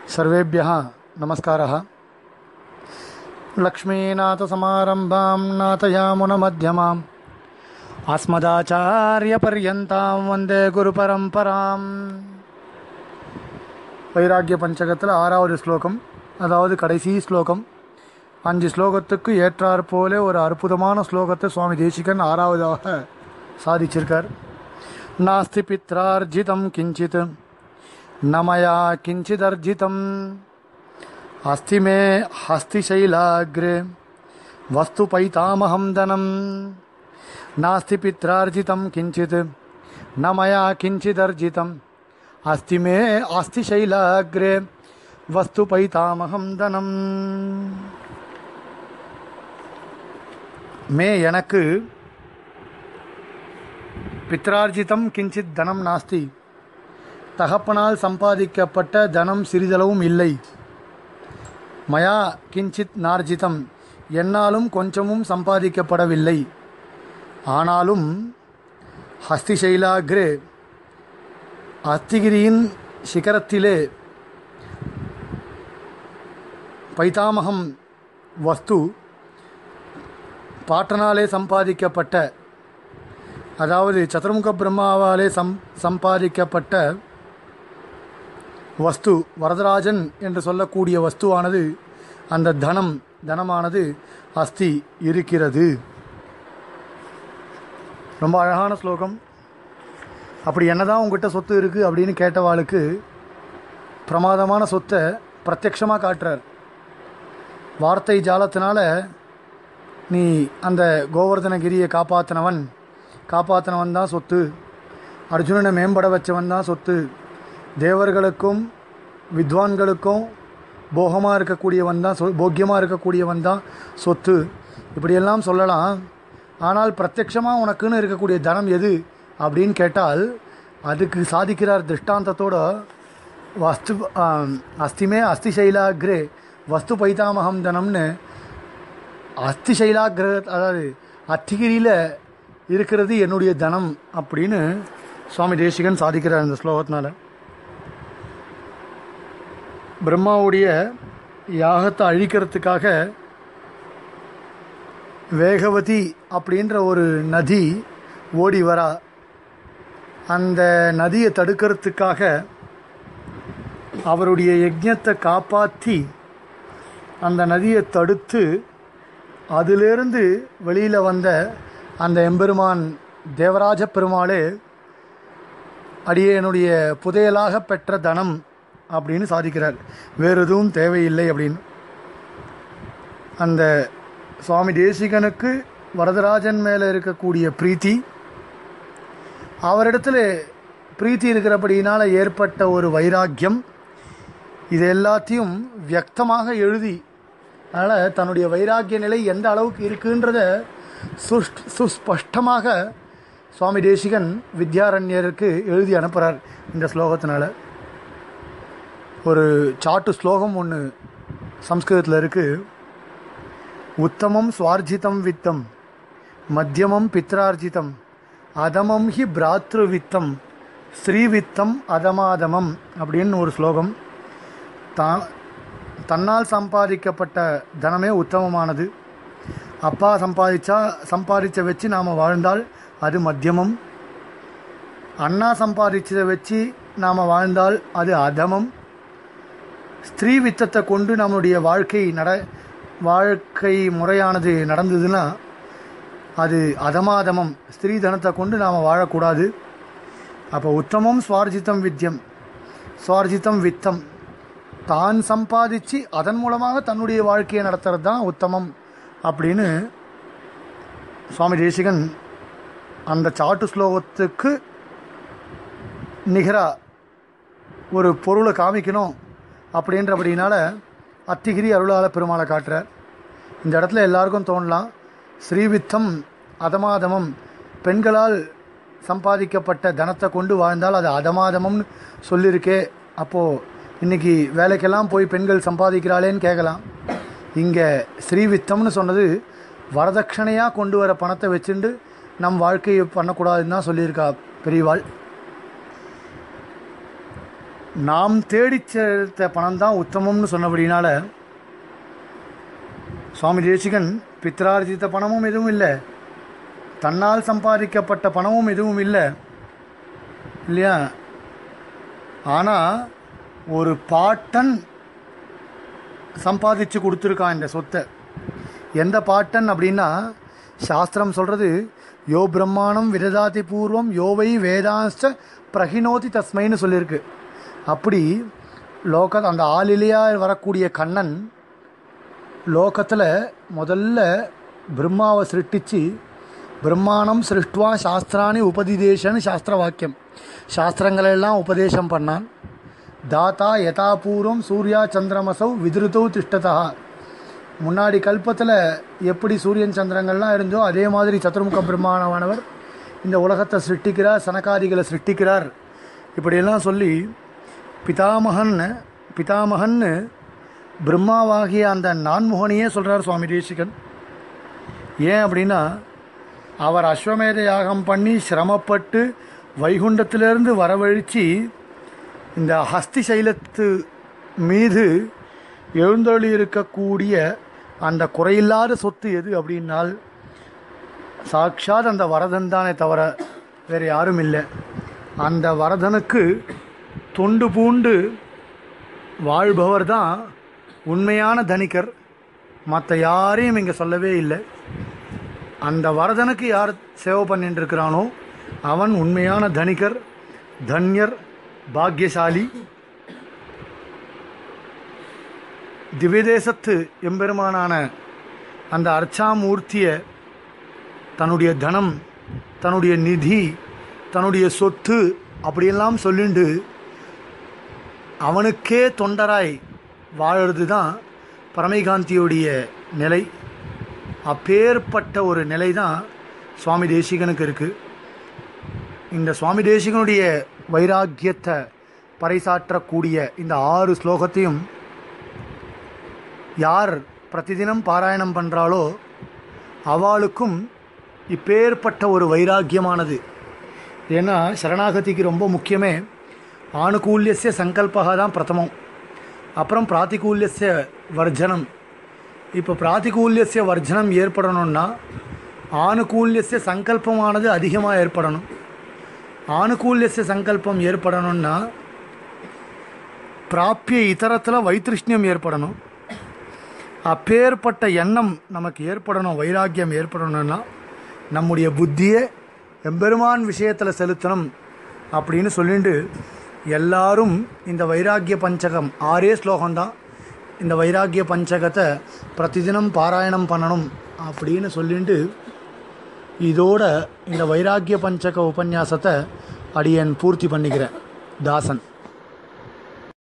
सर्वेभ्यः नमस्कारः लक्ष्मीनाथसमारम्भां नाथयामुनमध्यमाम् अस्मदाचार्यपर्यन्तां वन्दे குருபரம்பராம் வைராக்கிய பஞ்சகத்தில் ஆறாவது ஸ்லோகம் அதாவது கடைசி ஸ்லோகம் அஞ்சு ஸ்லோகத்துக்கு ஏற்றாற் போல ஒரு அற்புதமான ஸ்லோகத்தை சுவாமி தேசிகன் ஆறாவதாக சாதிச்சிருக்கார் நாஸ்தி பித்ரார்ஜிதம் கிஞ்சித் நமயா கிஞ்சிதர்ஜிதம் अस्ति मे हस्तिशैलाग्रे वस्तु पैतामहं धनं नास्ति पित्रार्जितं किञ्चित् न मया किञ्चिदर्जितम् अस्ति मे अस्ति शैलाग्रे वस्तु पैतामहं धனம் மே எனக்கு பித்ரார்ஜிதம் கிஞ்சித் தனம் நாஸ்தி தகப்பனால் சம்பாதிக்கப்பட்ட தனம் சிறிதளவும் இல்லை மயா கிஞ்சித் நார்ஜிதம் என்னாலும் கொஞ்சமும் சம்பாதிக்கப்படவில்லை ஆனாலும் ஹஸ்திசைலாகிரே அஸ்திகிரியின் சிகரத்திலே பைதாமகம் வஸ்து பாட்டனாலே சம்பாதிக்கப்பட்ட அதாவது சதுர்முக பிரம்மாவாலே சம் சம்பாதிக்கப்பட்ட வஸ்து வரதராஜன் என்று சொல்லக்கூடிய வஸ்துவானது அந்த தனம் தனமானது அஸ்தி இருக்கிறது ரொம்ப அழகான ஸ்லோகம் அப்படி என்னதான் உங்ககிட்ட சொத்து இருக்குது அப்படின்னு கேட்டவாளுக்கு பிரமாதமான சொத்தை பிரத்யக்ஷமாக காட்டுறார் வார்த்தை ஜாலத்தினால நீ அந்த கோவர்தனகிரியை காப்பாற்றினவன் காப்பாற்றினவன் தான் சொத்து அர்ஜுனனை மேம்பட வச்சவன் தான் சொத்து தேவர்களுக்கும் வித்வான்களுக்கும் போகமாக இருக்கக்கூடியவன் தான் சொ போக்கியமாக இருக்கக்கூடியவன் தான் சொத்து இப்படியெல்லாம் சொல்லலாம் ஆனால் பிரத்யக்ஷமாக உனக்குன்னு இருக்கக்கூடிய தனம் எது அப்படின்னு கேட்டால் அதுக்கு சாதிக்கிறார் திருஷ்டாந்தத்தோட வஸ்து அஸ்திமே அஸ்தி சைலாகிரே வஸ்து பைதாமகம் தனம்னு அஸ்தி சைலாகிர அதாவது அத்திகிரியில் இருக்கிறது என்னுடைய தனம் அப்படின்னு சுவாமி தேசிகன் சாதிக்கிறார் இந்த ஸ்லோகத்தினால பிரம்மாவுடைய யாகத்தை அழிக்கிறதுக்காக வேகவதி அப்படின்ற ஒரு நதி ஓடி வரா அந்த நதியை தடுக்கிறதுக்காக அவருடைய யஜ்ஞத்தை காப்பாற்றி அந்த நதியை தடுத்து அதிலிருந்து வெளியில் வந்த அந்த எம்பெருமான் தேவராஜ பெருமாளே அடியேனுடைய புதையலாக பெற்ற தனம் அப்படின்னு சாதிக்கிறார் வேறு எதுவும் தேவையில்லை அப்படின்னு அந்த சுவாமி தேசிகனுக்கு வரதராஜன் மேலே இருக்கக்கூடிய பிரீத்தி அவரிடத்துல பிரீத்தி இருக்கிறபடியினால் ஏற்பட்ட ஒரு வைராக்கியம் இது எல்லாத்தையும் வியக்தமாக எழுதி அதனால் தன்னுடைய வைராக்கிய நிலை எந்த அளவுக்கு இருக்குன்றத சுஷ்ட் சுஸ்பஷ்டமாக சுவாமி தேசிகன் வித்யாரண்யருக்கு எழுதி அனுப்புகிறார் இந்த ஸ்லோகத்தினால ஒரு சாட்டு ஸ்லோகம் ஒன்று சம்ஸ்கிருதத்தில் இருக்குது உத்தமம் சுவார்ஜிதம் வித்தம் மத்தியமம் பித்ரார்ஜிதம் அதமம் ஹி பிராத்ரு வித்தம் ஸ்ரீவித்தம் அதமாதமம் அப்படின்னு ஒரு ஸ்லோகம் தான் தன்னால் சம்பாதிக்கப்பட்ட தனமே உத்தமமானது அப்பா சம்பாதிச்சா சம்பாதிச்ச வச்சு நாம் வாழ்ந்தால் அது மத்தியமம் அண்ணா சம்பாதிச்சதை வச்சு நாம் வாழ்ந்தால் அது அதமம் ஸ்திரீ வித்தத்தை கொண்டு நம்மளுடைய வாழ்க்கை நட வாழ்க்கை முறையானது நடந்ததுன்னா அது அதமாதமம் ஸ்திரீ தனத்தை கொண்டு நாம் வாழக்கூடாது அப்போ உத்தமம் சுவார்ஜிதம் வித்தியம் சுவார்ஜிதம் வித்தம் தான் சம்பாதிச்சு அதன் மூலமாக தன்னுடைய வாழ்க்கையை நடத்துறது தான் உத்தமம் அப்படின்னு சுவாமி தேசிகன் அந்த சாட்டு ஸ்லோகத்துக்கு நிகராக ஒரு பொருளை காமிக்கணும் அப்படின்றபடினால அத்திகிரி அருளாள பெருமாளை காட்டுறார் இந்த இடத்துல எல்லாருக்கும் தோணலாம் ஸ்ரீவித்தம் அதமாதமம் பெண்களால் சம்பாதிக்கப்பட்ட தனத்தை கொண்டு வாழ்ந்தால் அது அதமாதமம்னு சொல்லியிருக்கே அப்போது இன்றைக்கி வேலைக்கெல்லாம் போய் பெண்கள் சம்பாதிக்கிறாளேன்னு கேட்கலாம் இங்கே ஸ்ரீவித்தம்னு சொன்னது வரதட்சணையாக கொண்டு வர பணத்தை வச்சுண்டு நம் வாழ்க்கையை பண்ணக்கூடாதுன்னு தான் சொல்லியிருக்கா பெரியவாள் நாம் தேடிச் சேர்த்த பணம் தான் உத்தமம்னு சொன்னபடினால சுவாமி தேசிகன் பித்ரார்ஜித்த பணமும் எதுவும் இல்லை தன்னால் சம்பாதிக்கப்பட்ட பணமும் எதுவும் இல்லை இல்லையா ஆனால் ஒரு பாட்டன் சம்பாதிச்சு கொடுத்துருக்கான் இந்த சொத்தை எந்த பாட்டன் அப்படின்னா சாஸ்திரம் சொல்கிறது யோ பிரம்மாணம் விரதாதி பூர்வம் யோவை வேதாச்ச பிரகினோதி தஸ்மைன்னு சொல்லியிருக்கு அப்படி லோக அந்த ஆளிலையா வரக்கூடிய கண்ணன் லோகத்தில் முதல்ல பிரம்மாவை சிருஷ்டிச்சு பிரம்மாணம் சிருஷ்டுவா சாஸ்திராணி உபதிதேசன்னு சாஸ்திர வாக்கியம் சாஸ்திரங்களெல்லாம் உபதேசம் பண்ணான் தாத்தா யதாபூர்வம் சூர்யா சந்திரமசௌ விதிருத்தௌ திஷ்டதா முன்னாடி கல்பத்தில் எப்படி சூரியன் சந்திரங்கள்லாம் இருந்தோ அதே மாதிரி சதுர்முக பிரம்மாணமானவர் இந்த உலகத்தை சிருஷ்டிக்கிறார் சனகாதிகளை சிருஷ்டிக்கிறார் இப்படியெல்லாம் சொல்லி பிதாமகன் பிதாமகன்னு பிரம்மாவாகிய அந்த நான்முகனையே சொல்கிறார் சுவாமி தேசிகன் ஏன் அப்படின்னா அவர் அஸ்வமேத யாகம் பண்ணி சிரமப்பட்டு வைகுண்டத்திலிருந்து வரவழித்து இந்த ஹஸ்தி சைலத்து மீது எழுந்தொழி இருக்கக்கூடிய அந்த குறையில்லாத சொத்து எது அப்படின்னால் சாட்சாத் அந்த வரதன் தானே தவிர வேறு யாரும் இல்லை அந்த வரதனுக்கு தொண்டு பூண்டு வாழ்பவர் தான் உண்மையான தனிகர் மற்ற யாரையும் இங்கே சொல்லவே இல்லை அந்த வரதனுக்கு யார் சேவை பண்ணிட்டு இருக்கிறானோ அவன் உண்மையான தனிகர் தன்யர் பாக்யசாலி திவ்யதேசத்து எம்பெருமானான அந்த அர்ச்சாமூர்த்தியை தன்னுடைய தனம் தன்னுடைய நிதி தன்னுடைய சொத்து அப்படியெல்லாம் சொல்லிண்டு அவனுக்கே தொண்டராய் வாழறது தான் பரமைகாந்தியுடைய நிலை அப்பேற்பட்ட ஒரு நிலை தான் சுவாமி தேசிகனுக்கு இருக்குது இந்த சுவாமி தேசிகனுடைய வைராக்கியத்தை பறைசாற்றக்கூடிய இந்த ஆறு ஸ்லோகத்தையும் யார் பிரதிதினம் பாராயணம் பண்ணுறாளோ அவளுக்கும் இப்பேற்பட்ட ஒரு வைராக்கியமானது ஏன்னா சரணாகதிக்கு ரொம்ப முக்கியமே ஆணுகூல்யசிய சங்கல்பகா தான் பிரதமம் அப்புறம் பிராத்திகூல்யசிய வர்ஜனம் இப்போ பிராத்திகூல்யசிய வர்ஜனம் ஏற்படணும்னா ஆணுகூல்யசிய சங்கல்பமானது அதிகமாக ஏற்படணும் ஆணுகூல்யசிய சங்கல்பம் ஏற்படணும்னா பிராப்பிய இதரத்தில் வைத்திருஷ்ணியம் ஏற்படணும் அப்பேற்பட்ட எண்ணம் நமக்கு ஏற்படணும் வைராக்கியம் ஏற்படணும்னா நம்முடைய புத்தியை எம்பெருமான் விஷயத்தில் செலுத்தணும் அப்படின்னு சொல்லிட்டு எல்லாரும் இந்த வைராக்கிய பஞ்சகம் ஆறே ஸ்லோகம்தான் இந்த வைராக்கிய பஞ்சகத்தை பிரதிதினம் பாராயணம் பண்ணணும் அப்படின்னு சொல்லிட்டு இதோட இந்த வைராக்கிய பஞ்சக உபன்யாசத்தை அடியன் பூர்த்தி பண்ணிக்கிறேன் தாசன்